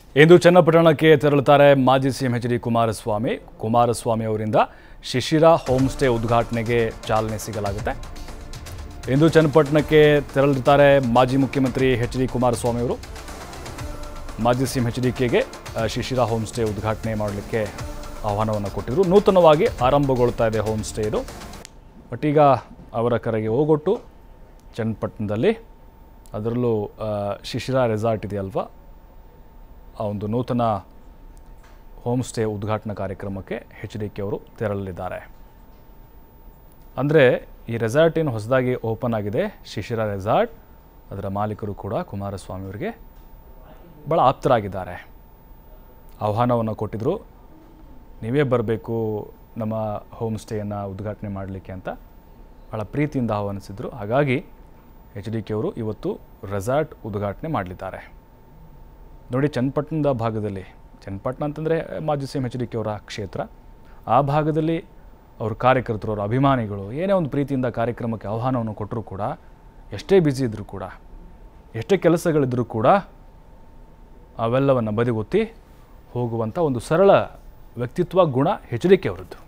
ಇಂದು ಚನ್ನಪಟ್ಟಣಕ್ಕೆ ತೆರಳುತ್ತಾರೆ ಮಾಜಿ CM H D Kumaraswamy Kumaraswamy ಅವರಿಂದ ಶಿಶಿರ ಹೋಮ್ ಸ್ಟೇ ಉದ್ಘಾಟನೆಗೆ ಚಾಲನೆ ಸಿಗಲಾಗುತ್ತೆ ಇಂದು ಚನ್ನಪಟ್ಟಣಕ್ಕೆ ತೆರಳುತ್ತಾರೆ ಮಾಜಿ ಮುಖ್ಯಮಂತ್ರಿ ಎಚ್ ಡಿ ಕುಮಾರಸ್ವಾಮಿ ಅವರು ಮಾಜಿ ಸಿಎಂ ಎಚ್ ಡಿ ಕೆಗೆ ಶಿಶಿರ ಹೋಮ್ ಸ್ಟೇ ಉದ್ಘಾಟನೆ ಮಾಡಲಿಕ್ಕೆ ಆಹ್ವಾನವನ್ನು ಕೊಟ್ಟಿದ್ದರು ನೂತನವಾಗಿ ಆರಂಭಗೊಳ್ತಾ ಇದೆ ಹೋಮ್ ಸ್ಟೇ ಇದು ಬಟ್ ಈಗ ಅವರ ಕರೆಗೆ ಹೋಗೊಟ್ಟು ಚನ್ನಪಟ್ಟಣದಲ್ಲಿ ಅದರಲ್ಲೂ ಆ, ಶಿಶಿರ ರೆಸಾರ್ಟ್ ಇದೆಯಲ್ವಾ ಆ ಒಂದು ನೂತನ ಹೋಮ್ ಸ್ಟೇ ಉದ್ಘಾಟನಾ ಕಾರ್ಯಕ್ರಮಕ್ಕೆ ಎಚ್ ಡಿ ಕೆ ಅವರು ತೆರಳಲಿದ್ದಾರೆ ಅಂದರೆ ಈ ರೆಸಾರ್ಟ್ ಏನು ಹೊಸದಾಗಿ ಓಪನ್ ಆಗಿದೆ ಶಿಶಿರ ರೆಸಾರ್ಟ್ ಅದರ ಮಾಲೀಕರು ಕೂಡ ಕುಮಾರಸ್ವಾಮಿ ಅವರಿಗೆ ಭಾಳ ಆಪ್ತರಾಗಿದ್ದಾರೆ ಆಹ್ವಾನವನ್ನು ಕೊಟ್ಟಿದ್ದರು ನೀವೇ ಬರಬೇಕು ನಮ್ಮ ಹೋಮ್ ಸ್ಟೇಯನ್ನು ಉದ್ಘಾಟನೆ ಮಾಡಲಿಕ್ಕೆ ಅಂತ ಭಾಳ ಪ್ರೀತಿಯಿಂದ ಆಹ್ವಾನಿಸಿದರು ಹಾಗಾಗಿ ಎಚ್ ಡಿ ಕೆ ಅವರು ಇವತ್ತು ರೆಸಾರ್ಟ್ ಉದ್ಘಾಟನೆ ಮಾಡಲಿದ್ದಾರೆ ನೋಡಿ ಚನ್ನಪಟ್ಟಣದ ಭಾಗದಲ್ಲಿ ಚನ್ನಪಟ್ಟಣ ಅಂತಂದರೆ ಮಾಜಿ C M H D K ಅವರ ಕ್ಷೇತ್ರ ಆ ಭಾಗದಲ್ಲಿ ಅವ್ರ ಕಾರ್ಯಕರ್ತರು ಅವರ ಅಭಿಮಾನಿಗಳು ಏನೇ ಒಂದು ಪ್ರೀತಿಯಿಂದ ಕಾರ್ಯಕ್ರಮಕ್ಕೆ ಆಹ್ವಾನವನ್ನು ಕೊಟ್ಟರೂ ಕೂಡ ಎಷ್ಟೇ ಬ್ಯುಸಿ ಇದ್ದರೂ ಕೂಡ ಎಷ್ಟೇ ಕೆಲಸಗಳಿದ್ದರೂ ಕೂಡ ಅವೆಲ್ಲವನ್ನು ಬದಿಗೊತ್ತಿ ಹೋಗುವಂಥ ಒಂದು ಸರಳ ವ್ಯಕ್ತಿತ್ವ ಗುಣ ಎಚ್ ಡಿ ಕೆ ಅವರದ್ದು